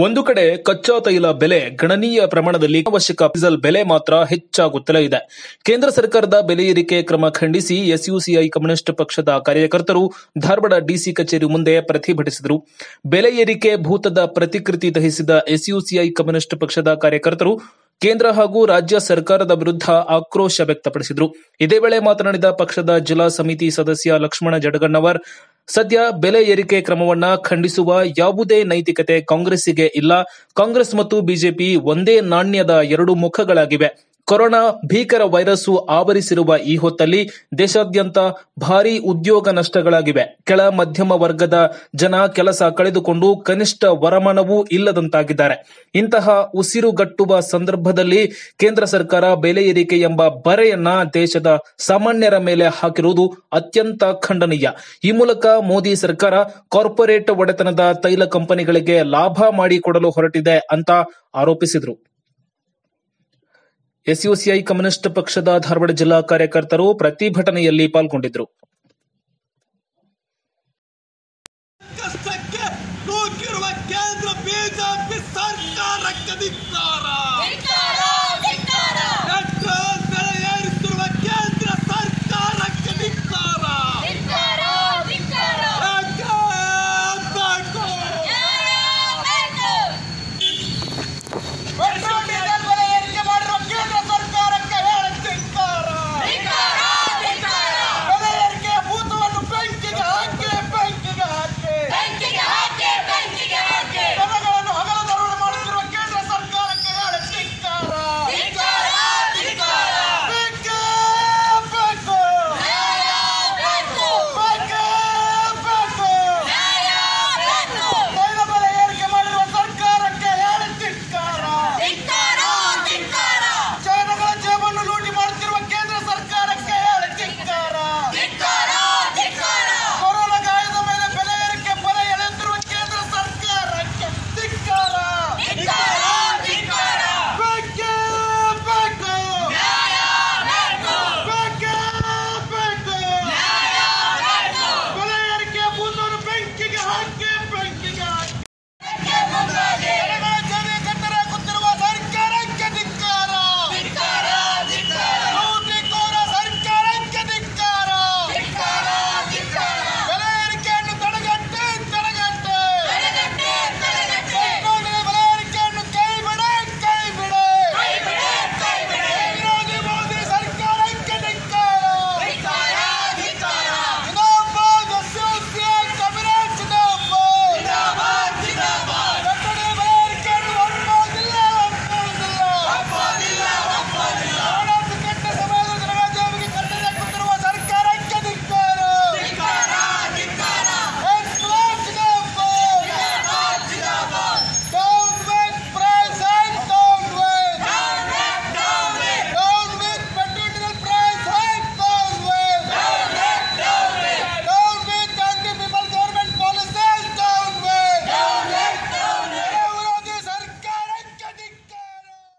ಒಂದು ಕಡೆ ಕಚ್ಚಾ ತೈಲ ಬೆಲೆ ಗಣನೀಯ ಪ್ರಮಾಣದಲ್ಲಿ ಅವಶ್ಯಕ ಡೀಸೆಲ್ ಬೆಲೆ ಮಾತ್ರ ಹೆಚ್ಚಾಗುತ್ತಲೇ ಇದೆ ಕೇಂದ್ರ ಸರ್ಕಾರದ ಬೆಲೆ ಏರಿಕೆ ಕ್ರಮ ಖಂಡಿಸಿ ಎಸ್ಯುಸಿಐ ಕಮ್ಯುನಿಸ್ಟ್ ಪಕ್ಷದ ಕಾರ್ಯಕರ್ತರು ಧಾರವಾಡ ಡಿಸಿ ಕಚೇರಿ ಮುಂದೆ ಪ್ರತಿಭಟಿಸಿದರು ಬೆಲೆ ಏರಿಕೆ ಭೂತದ ಪ್ರತಿಕೃತಿ ದಹಿಸಿದ ಎಸ್ಯುಸಿಐ ಕಮ್ಯುನಿಸ್ಟ್ ಪಕ್ಷದ ಕಾರ್ಯಕರ್ತರು ಕೇಂದ್ರ ಹಾಗೂ ರಾಜ್ಯ ಸರ್ಕಾರದ ವಿರುದ್ಧ ಆಕ್ರೋಶ ವ್ಯಕ್ತಪಡಿಸಿದರು ಇದೇ ವೇಳೆ ಮಾತನಾಡಿದ ಪಕ್ಷದ ಜಿಲ್ಲಾ ಸಮಿತಿ ಸದಸ್ಯ ಲಕ್ಷ್ಮಣ ಜಡಗಣ್ಣವರ್ ಸದ್ಯ ಬೆಲೆ ಏರಿಕೆ ಕ್ರಮವನ್ನ ಖಂಡಿಸುವ ಯಾವುದೇ ನೈತಿಕತೆ ಕಾಂಗ್ರೆಸ್ಸಿಗೆ ಇಲ್ಲ ಕಾಂಗ್ರೆಸ್ ಮತ್ತು ಬಿಜೆಪಿ ಒಂದೇ ನಾಣ್ಯದ ಎರಡು ಮುಖಗಳಾಗಿವೆ ಕೊರೋನಾ ಭೀಕರ ವೈರಸ್ಸು ಆವರಿಸಿರುವ ಈ ಹೊತ್ತಲ್ಲಿ ದೇಶಾದ್ಯಂತ ಭಾರೀ ಉದ್ಯೋಗ ನಷ್ಟಗಳಾಗಿವೆ ಕೆಳ ಮಧ್ಯಮ ವರ್ಗದ ಜನ ಕೆಲಸ ಕಳೆದುಕೊಂಡು ಕನಿಷ್ಠ ವರಮಾನವೂ ಇಲ್ಲದಂತಾಗಿದ್ದಾರೆ ಇಂತಹ ಉಸಿರುಗಟ್ಟುವ ಸಂದರ್ಭದಲ್ಲಿ ಕೇಂದ್ರ ಸರ್ಕಾರ ಬೆಲೆ ಏರಿಕೆ ಎಂಬ ಬರೆಯನ್ನ ದೇಶದ ಸಾಮಾನ್ಯರ ಮೇಲೆ ಹಾಕಿರುವುದು ಅತ್ಯಂತ ಖಂಡನೀಯ ಈ ಮೂಲಕ ಮೋದಿ ಸರ್ಕಾರ ಕಾರ್ಪೊರೇಟ್ ಒಡೆತನದ ತೈಲ ಕಂಪನಿಗಳಿಗೆ ಲಾಭ ಮಾಡಿಕೊಡಲು ಹೊರಟಿದೆ ಅಂತ ಆರೋಪಿಸಿದರು ಎಸ್ಯುಸಿಐ ಕಮ್ಯುನಿಸ್ಟ್ ಪಕ್ಷದ ಧಾರವಾಡ ಜಿಲ್ಲಾ ಕಾರ್ಯಕರ್ತರು ಪ್ರತಿಭಟನೆಯಲ್ಲಿ ಪಾಲ್ಗೊಂಡಿದ್ದರು